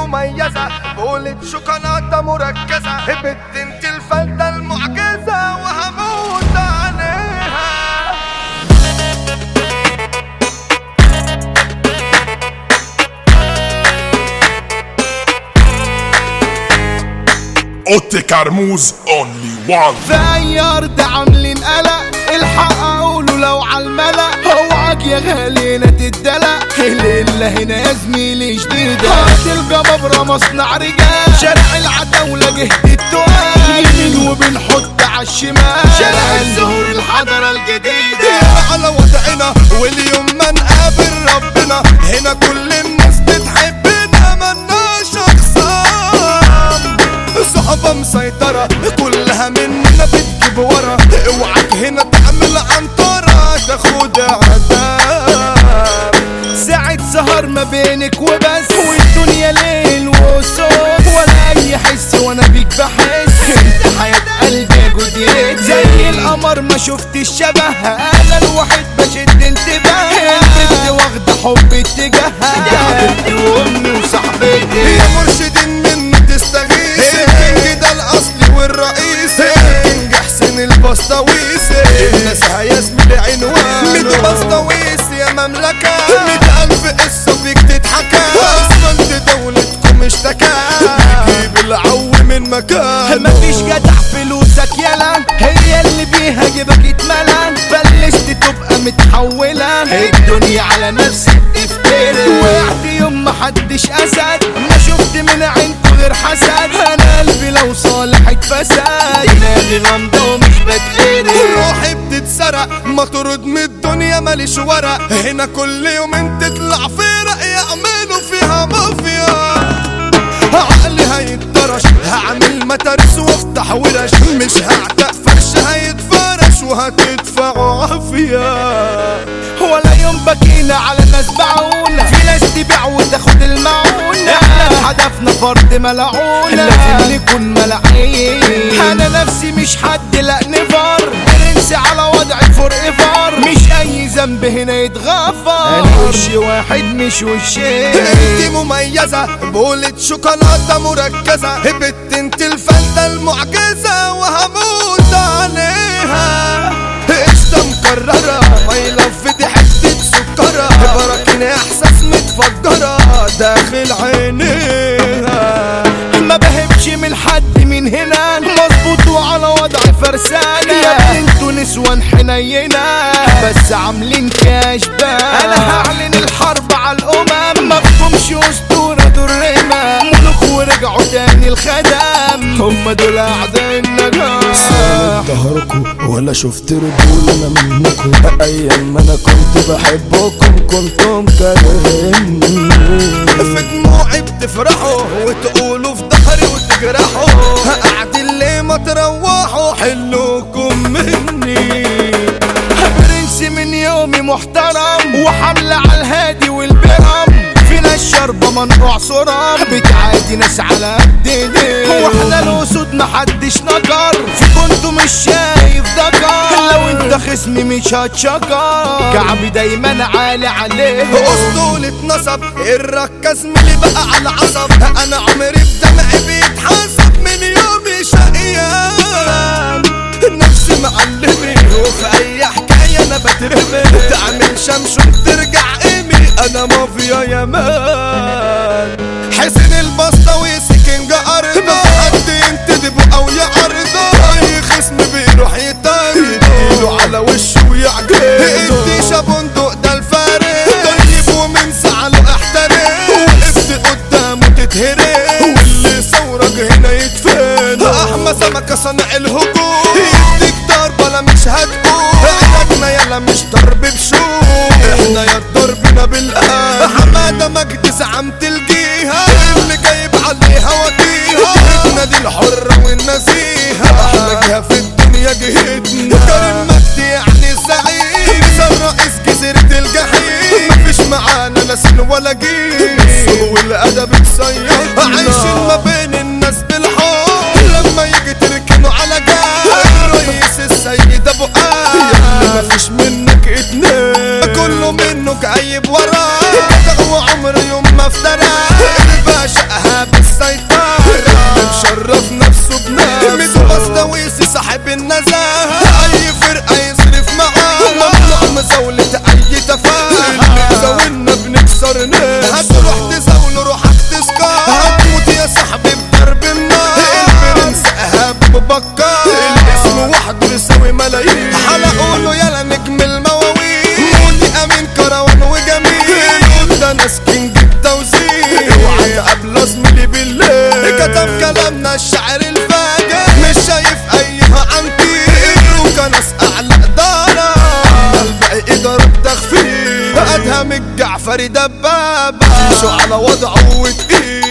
مميزة بولة شوكولاتة مركزة بنت انت الفلتة المعجزة وهموت عليها اوتي كرموز اونلي وان غير ده عاملين قلق الحق اقوله لو عالملأ اوعك يا غالينا تدلق الليلة هنا يا زميلي جديدة هات الجبابرة مصنع رجال شارع العتاولة جهة التقال يمين وبنحط عالشمال شارع الزهور الحضرة الجديدة على وضعنا واليوم ما نقابل ربنا هنا كل الناس بتحبنا ملناش اخصام صحبة مسيطرة كلها مننا بتجيب ورا اوعك هنا تعمل عنطرة تاخد عذاب ساعة سهر ما بينك وبس والدنيا ليل وصوت ولا اي حس وانا بيك بحس انت حياة قلبي يا جوديت زي القمر ما شفت الشبه انا الوحيد بشد انتباه البنت واخدة حب اتجاهها دي حبيبتي وامي وصاحبتي يا مرشدين مني تستغيث الكينج ده الاصلي والرئيس الكينج حسين البسطويسي الناس هيسمي العنوان ميدو بسطويس يا مملكة مية ألف قصة فيك تتحكى اسفلت دولتكم اشتكى بيجيب العو من مكان مفيش جدع فلوسك يلا هي اللي بيها جيبك اتملى بلشت تبقى متحولة الدنيا على نفسك تفتري وقعت يوم محدش اسد ما شفت من عينكوا غير حسد انا قلبي لو صالح اتفسد دماغي غامضة ومش بتقري روحي بتتسرق ما ترد من الدنيا ماليش ورق هنا كل يوم تطلع فرق يعملوا فيها مافيا عقلي هيتدرش هعمل متارس وافتح ورش مش هعتق فرش هيتفرش وهتدفعوا عافية ولا يوم بكينا على ناس باعونا في ناس تبيع وتاخد المعونة احنا هدفنا فرد ملعونة لازم نكون ملعين انا نفسي مش حد لا نفر برنسي على وضعي فور ايفر مش اي ذنب هنا يتغفر انا وش واحد مش وشين انت مميزة بولة شوكولاتة مركزة بنت انت الفلتة المعجزة وهموت عليها قشطة مكررة ماي لاف دي حتة سكرة براكين احساس متفجرة داخل عينيها ما بهبش من حد من هنا مظبوط وعلى وضع فرسانة يا ابني انتوا نسوان حنينة بس عاملين كاشبان انا هعلن الحرب على الامم مفهومش اسطورة دول رمى ملوك ورجعوا تاني الخدم هم دول اعداء النجاح ظهركم ولا شفت رجولنا منكم ايام ما انا كنت بحبكم كنتم كارهيني في دموعي بتفرحوا وتقولوا في ظهري وتجرحوا قاعدين ليه ما تروحوا حلوكم مني برنس من يومي محترم وحملة على الهادي والبرم في ناس شاربة منقوع صرام بتعادي ناس على قد ايديه واحنا الاسود محدش نجر في كنتوا مش شايف دكر لو انت خصمي مش هتشكر كعبي دايما عالي عليه اسطولة نصب الركاز ملي بقى على عصب انا عمري بدمعي بيتحسب من يومي شقيان نفسي معلمي وفي اي حكاية انا بترمي تعمل شمس وترجع ايمي انا مافيا يا مان حسن البسطة وسكنج ارضه حد ينتدب او يعرضه اي خصم بيروح يطارد يديله على وشه ويعجبه ادي بندق ده الفارق طيب ومن زعله احترق وقفت قدامه تتهرق واللي ثورك هنا يدفن احمى سمكة صنع الهجوم يديك ضربة لا مش هتقوم علاجنا يلا مش ضرب بشوم احنا يا ضربنا بالقلب حمادة مجد زعمت الجيهة اللي جايب عليها وديها النادي الحرة والنزيهة دبابة عيشوا على وضعه وتقيل